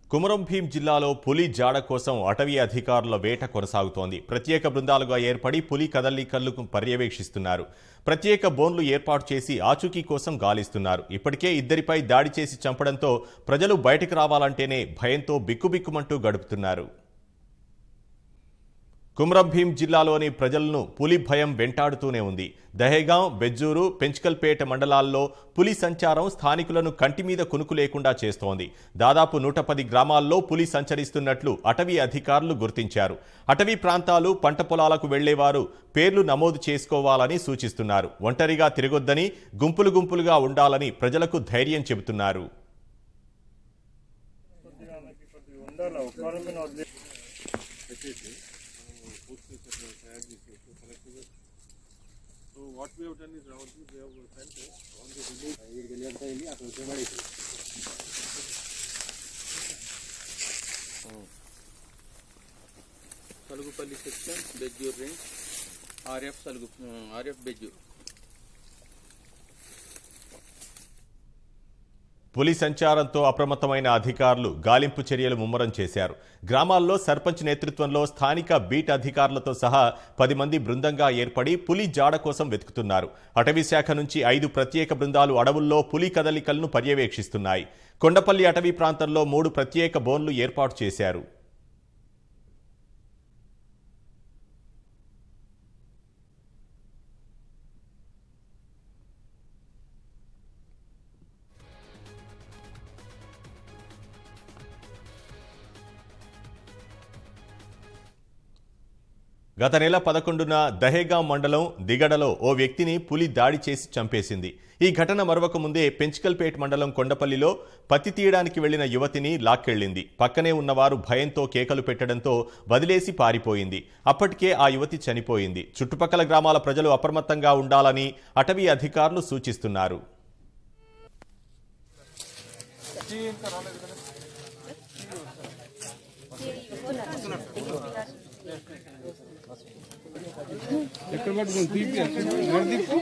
కుమరం భీం జిల్లాలో పులి జాడ కోసం అటవీ అధికారుల వేట కొనసాగుతోంది ప్రత్యేక బృందాలుగా ఏర్పడి పులి కదలికలను పర్యవేక్షిస్తున్నారు ప్రత్యేక బోన్లు ఏర్పాటు చేసి ఆచూకీ కోసం గాలిస్తున్నారు ఇప్పటికే ఇద్దరిపై దాడి చేసి చంపడంతో ప్రజలు బయటకు రావాలంటేనే భయంతో బిక్కుబిక్కుమంటూ గడుపుతున్నారు కుమ్రం భీం జిల్లాలోని ప్రజలను పులి భయం వెంటాడుతూనే ఉంది దహేగాం బెజ్జూరు పెంచుకల్పేట మండలాల్లో పులి సంచారం స్థానికులను కంటి మీద కునుకు లేకుండా చేస్తోంది దాదాపు నూట పది గ్రామాల్లో పులి సంచరిస్తున్నట్లు అటవీ అధికారులు గుర్తించారు అటవీ ప్రాంతాలు పంట పొలాలకు వెళ్లేవారు పేర్లు నమోదు చేసుకోవాలని సూచిస్తున్నారు ఒంటరిగా తిరగొద్దని గుంపులు గుంపులుగా ఉండాలని ప్రజలకు ధైర్యం చెబుతున్నారు ఉండాలి ఒక్కరి మీద వదిలే పెట్టేసి so what we have done is round we have sent on the village ఇది వెళ్ళంత వెళ్ళి అక్కడ ఉపయోగపడేది Salugupalli section Bejjur range RF Salugu RF Bejjur పులి సంచారంతో అప్రమత్తమైన అధికారులు గాలింపు చర్యలు ముమ్మరం చేశారు గ్రామాల్లో సర్పంచ్ నేతృత్వంలో స్థానిక బీట్ అధికారులతో సహా పది మంది బృందంగా ఏర్పడి పులి జాడ కోసం వెతుకుతున్నారు అటవీ శాఖ నుంచి ఐదు ప్రత్యేక బృందాలు అడవుల్లో పులి కదలికలను పర్యవేక్షిస్తున్నాయి కొండపల్లి అటవీ ప్రాంతంలో మూడు ప్రత్యేక బోన్లు ఏర్పాటు చేశారు గత నెల పదకొండున దహేగాం మండలం దిగడలో ఓ వ్యక్తిని పులి దాడి చేసి చంపేసింది ఈ ఘటన మరొక ముందే పెంచుకల్పేట్ మండలం కొండపల్లిలో పత్తి తీయడానికి వెళ్లిన యువతిని లాక్కెళ్లింది పక్కనే ఉన్నవారు భయంతో కేకలు పెట్టడంతో వదిలేసి పారిపోయింది అప్పటికే ఆ యువతి చనిపోయింది చుట్టుపక్కల గ్రామాల ప్రజలు అప్రమత్తంగా ఉండాలని అటవీ అధికారులు సూచిస్తున్నారు ఎక్కడ పట్టుకుని తీపి నడిదిప్పు